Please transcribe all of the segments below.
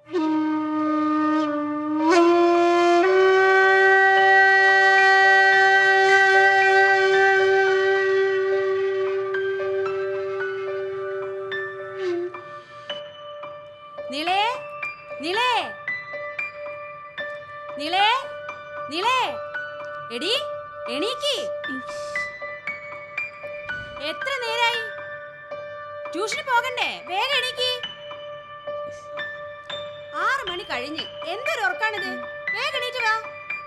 നിളേ നിളേ നിളേ നിളേ എടി എണീക്ക് എത്ര നേരായി ട്യൂഷന് പോകണ്ടേ വേഗം എണീക്ക് ആറ് മണി കഴിഞ്ഞ് എന്തൊരു ഉറക്കാണിത് വേഗം എണീറ്റ് വാ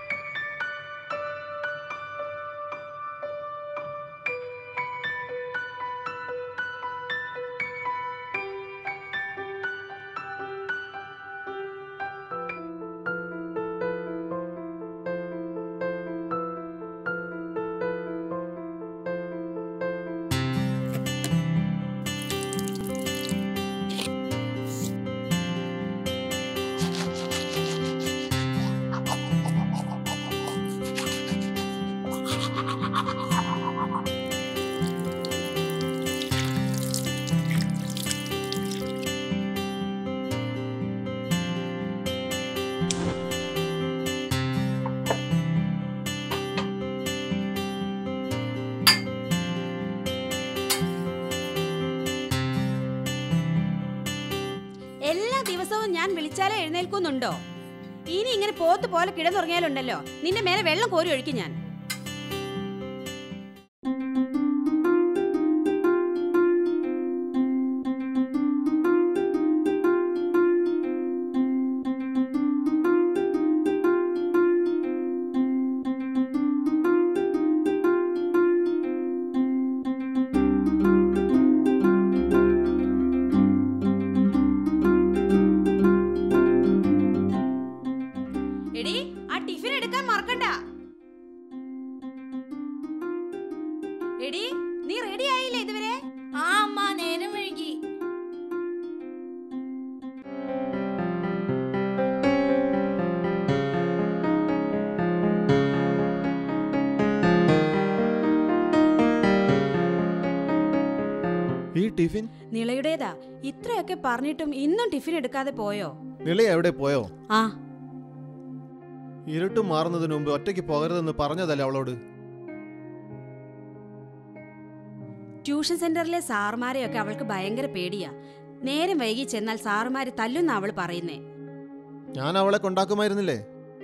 എല്ലാ ദിവസവും ഞാൻ വിളിച്ചാലേ എഴുന്നേൽക്കുന്നുണ്ടോ ഇനി ഇങ്ങനെ പോത്ത് പോലെ കിടന്നുറങ്ങിയാലുണ്ടല്ലോ നിന്റെ മേലെ വെള്ളം കോരി ഒഴിക്കും ഞാൻ എടി ആ ടിഫിൻ എടുക്കാൻ മറക്കണ്ട എടി നീ റെഡി ആയില്ലേ ഇതുവരെ ആ അമ്മ നേരം വൈകി ഈ ടിഫിൻ നിളയുടേതാ ഇത്രയൊക്കെ പറഞ്ഞിട്ടും ഇന്നും ടിഫിൻ എടുക്കാതെ പോയോ നിള എവിടെ പോയോ ആ ഇരുട്ട് മാറുന്നതിന് മുമ്പ് ഒറ്റയ്ക്ക് പോകരുതെന്ന് പറഞ്ഞതല്ലേ അവളോട് ട്യൂഷൻ സെന്ററിലെ സാറുമാരെയൊക്കെ അവൾക്ക് ഭയങ്കര പേടിയാ നേരം വൈകി ചെന്നാൽ സാറുമാര് തല്ലുന്ന അവൾ പറയുന്നേ ഞാൻ അവളെ കൊണ്ടാക്കുമായിരുന്നില്ലേ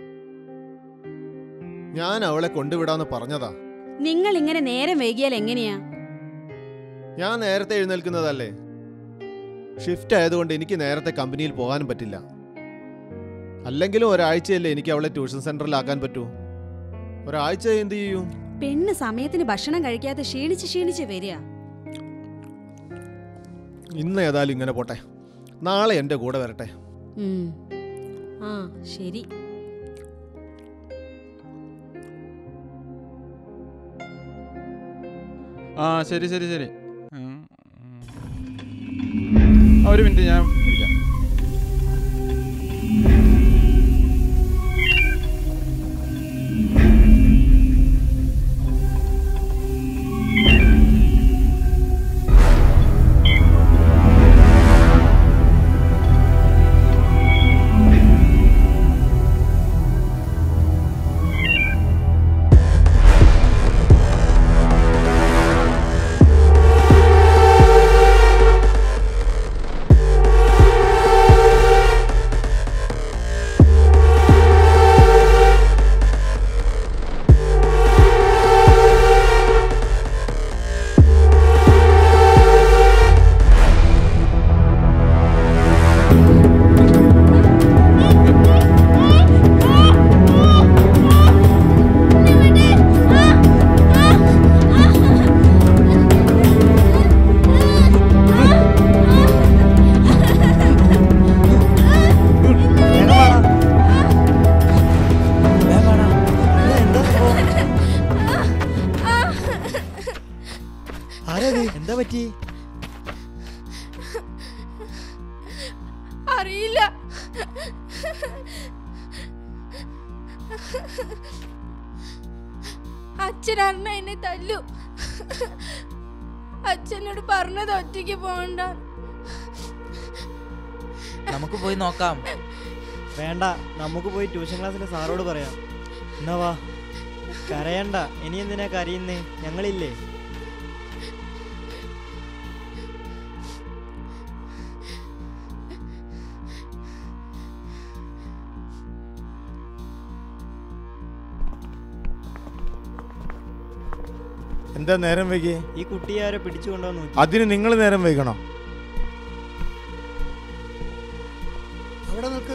ഞാൻ അവളെ കൊണ്ടുവിടാന്ന് പറഞ്ഞതാ നിങ്ങൾ ഇങ്ങനെ നേരം വൈകിയാൽ എങ്ങനെയാ ഞാൻ നേരത്തെ എഴുന്നേൽക്കുന്നതല്ലേ ഷിഫ്റ്റ് ആയതുകൊണ്ട് എനിക്ക് നേരത്തെ കമ്പനിയിൽ പോകാനും പറ്റില്ല അല്ലെങ്കിലും ഒരാഴ്ചയല്ലേ എനിക്ക് അവളെ ട്യൂഷൻ സെന്ററിലാക്കാൻ പറ്റൂ ഒരാഴ്ച എന്ത് ചെയ്യും പെണ്ണ് സമയത്തിന് ഭക്ഷണം കഴിക്കാതെ ക്ഷീണിച്ച് ക്ഷീണിച്ച് വരിക ഇന്ന് ഏതായാലും ഇങ്ങനെ പോട്ടെ നാളെ എൻ്റെ കൂടെ വരട്ടെ ഉം. ആ ശരി ആ ശരി ശരി ശരി ഉം, ഉം. ആ, ഒരു മിനിറ്റ് ഞാൻ വിളിക്കാം ആരത് എന്താ പറ്റി അറിയില്ല അച്ഛൻ അറിഞ്ഞ എന്നെ തല്ലു അച്ഛനോട് പറഞ്ഞത് ഒറ്റയ്ക്ക് പോകണ്ട നമുക്ക് പോയി നോക്കാം വേണ്ട നമുക്ക് പോയി ട്യൂഷൻ ക്ലാസ്സിലെ സാറോട് പറയാം എന്നാ വാ കരയണ്ട ഇനി എന്തിനാ കരയുന്നേ ഞങ്ങളില്ലേ എന്താ നേരം വൈകി ഈ കുട്ടിയെ ആരെ പിടിച്ചു കൊണ്ടുപോകാൻ നോക്കി അതിന് നിങ്ങൾ നേരം വൈകണം അവിടെ നിൽക്ക്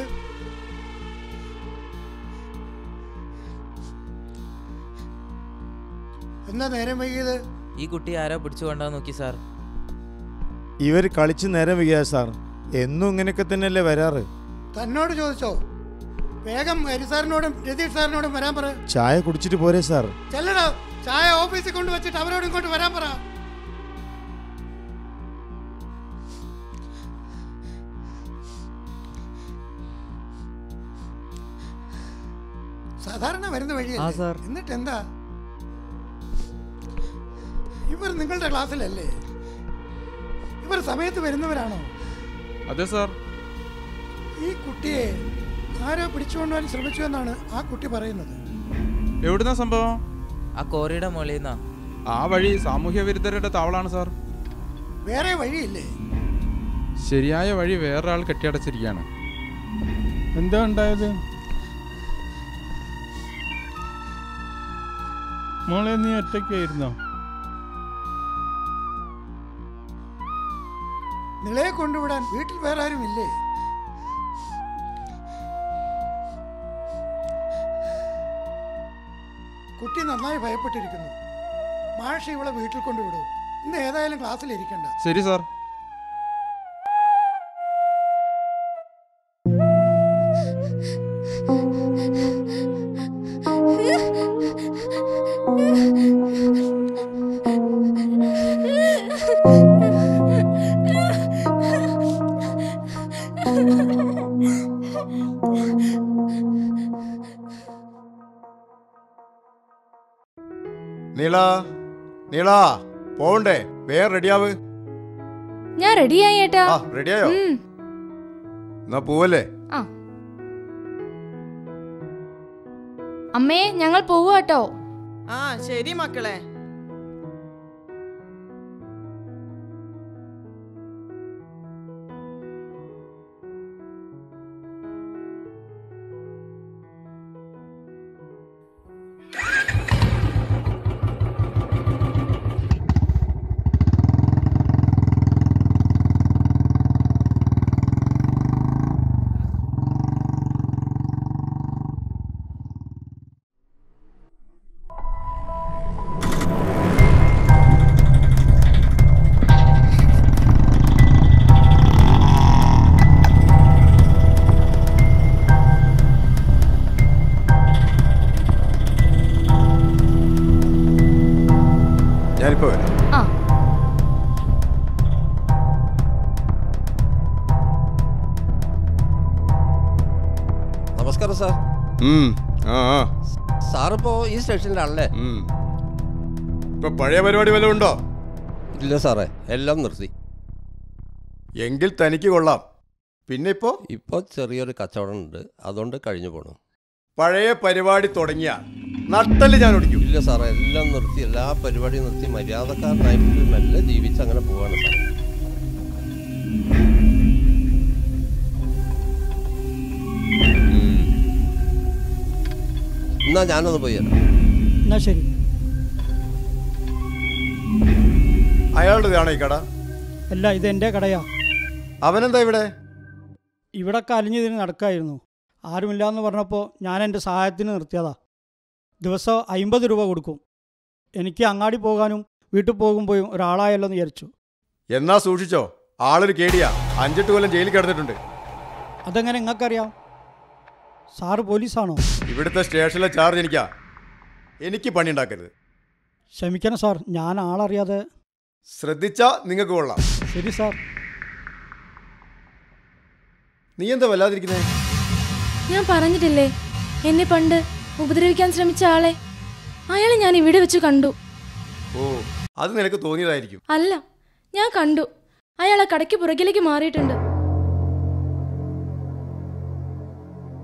എന്താ നേരം വൈകിയത് ഈ കുട്ടി ആരോ പിടിച്ചു കൊണ്ടാ നോക്കി സാർ ഇവർ കളിച്ച് നേരം വൈകിയ സാർ എന്നും ഇങ്ങനെയൊക്കെ തന്നെയല്ലേ വരാറ് തന്നോട് ചോദിച്ചോ വേഗം ഹരി സാറിനോടും രതീഷ് സാറിനോടും വരാൻ പറ ചായ കുടിച്ചിട്ട് പോരെ സാർ ചെല്ലടാ ചായ ഓഫീസിൽ കൊണ്ട് വെച്ചിട്ട് അവരോട് ഇങ്ങോട്ട് വരാൻ പറ സാധാരണ വരുന്ന ആ, വഴിയല്ലേ സാർ. എന്നിട്ട് എന്താ ഇവർ നിങ്ങളുടെ ക്ലാസ്സിലല്ലേ ഇവർ സമയത്ത് വരുന്നവരാണോ അതെ സാർ ഈ കുട്ടിയെ ആരോ പിടിച്ചുകൊണ്ടുപോകാൻ ശ്രമിച്ചു എന്നാണ് ആ കുട്ടി പറയുന്നത് എവിടുന്നാ സംഭവം ആ കോറിയുടെ മുകളിൽ നിന്നാ ആ വഴി സാമൂഹ്യ വിരുദ്ധരുടെ താവളാണ് സാർ വേറെ വഴിയില്ലേ ശരിയായ വഴി വേറൊരാൾ കെട്ടിയടച്ചിരിക്കുകയാണ് എന്താ ഉണ്ടായത് മോളെ നീ ഒറ്റയ്ക്കായിരുന്നോ നിളയെ കൊണ്ടുവിടാൻ വീട്ടിൽ വേറെ ആരും ഇല്ലേ കുട്ടി നന്നായി ഭയപ്പെട്ടിരിക്കുന്നു മാഷ് ഇവളെ വീട്ടിൽ കൊണ്ടുവിടൂ ഇന്ന് ഏതായാലും ക്ലാസ്സിൽ ഇരിക്കണ്ട ശരി സാർ നീള നീള പോവണ്ടേ വേറെ റെഡിയാവ് ഞാൻ റെഡിയായി ഏട്ടാ ആ റെഡിയായോ ഉം. എന്നാ പോവല്ലേ ആ അമ്മേ ഞങ്ങൾ പോവാട്ടോ ആ ശരി മക്കളെ ഞാനിപ്പോ വരാം ആ നമസ്കാരം സാർ ഉം, ആ ആ, സാറിപ്പോ ഈ സ്റ്റേഷനിലാണല്ലേ ഉം. ഇപ്പൊ പഴയ പരിപാടി വല്ലതും ഉണ്ടോ ഇല്ല സാറേ എല്ലാം നിർത്തി എങ്കിൽ തനിക്ക് കൊള്ളാം പിന്നെ ഇപ്പോ ഇപ്പോൾ ചെറിയൊരു കച്ചവടം ഉണ്ട് അതുകൊണ്ട് കഴിഞ്ഞു പോകണം പഴയ പരിപാടി തുടങ്ങിയ നട്ടല് ഞാൻ ഒടിക്കും ഇല്ല സാറേ എല്ലാം നിർത്തി എല്ലാ പരിപാടിയും നിർത്തി മര്യാദക്കാരനായിട്ട് മെല്ലെ ജീവിച്ച് അങ്ങനെ പോവാണ് സാറേ എന്നാ ഞാനൊന്ന് പോയി തരാം എന്നാ ശരി അയാളുടെതാണോ ഈ കട അല്ല ഇത് എൻ്റെ കടയാ അവനെന്താ ഇവിടെ ഇവിടെ കലിഞ്ഞു തിരിഞ്ഞ് നടക്കായിരുന്നു ആരുമില്ലാന്ന് പറഞ്ഞപ്പോൾ ഞാൻ എൻ്റെ സഹായത്തിന് നിർത്തിയതാ ദിവസം അമ്പത് രൂപ കൊടുക്കും എനിക്ക് അങ്ങാടി പോകാനും വീട്ടിൽ പോകുമ്പോഴും ഒരാളായല്ലോ എന്ന് വിചാരിച്ചു എന്നാ സൂക്ഷിച്ചോ ആളൊരു കേടിയാ അഞ്ചെട്ട് കൊല്ലം ജയിലിൽ കിടന്നിട്ടുണ്ട് അതെങ്ങനെ നിങ്ങൾക്കറിയാം സാറ് പോലീസാണോ ഇവിടുത്തെ സ്റ്റേഷനിലെ ചാർജ് എനിക്കാ എനിക്ക് പണി ഉണ്ടാക്കരുത് ക്ഷമിക്കണം സാർ ഞാൻ ആളറിയാതെ ശ്രദ്ധിച്ചാ നിങ്ങൾക്ക് കൊള്ളാം ശരി സാർ നീ എന്താ വല്ലാതിരിക്കുന്നേ ഞാൻ പറഞ്ഞിട്ടില്ലേ എന്നെ പണ്ട് ഉപദ്രവിക്കാൻ ശ്രമിച്ച ആളെ അയാളെ ഞാൻ ഇവിടെ വെച്ച് കണ്ടു ഓ അത് നിനക്ക് തോന്നിയതായിരിക്കും അല്ല ഞാൻ കണ്ടു അയാൾ ആ കടയ്ക്ക് പുറകിലേക്ക് മാറിയിട്ടുണ്ട്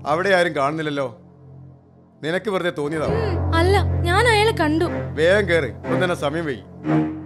അവിടെ ആരും കാണുന്നില്ലല്ലോ നിനക്ക് വെറുതെ തോന്നിയതാ അല്ല ഞാൻ അയാളെ കണ്ടു വേഗം കയറി ഒന്നും തന്നെ സമയം വൈകി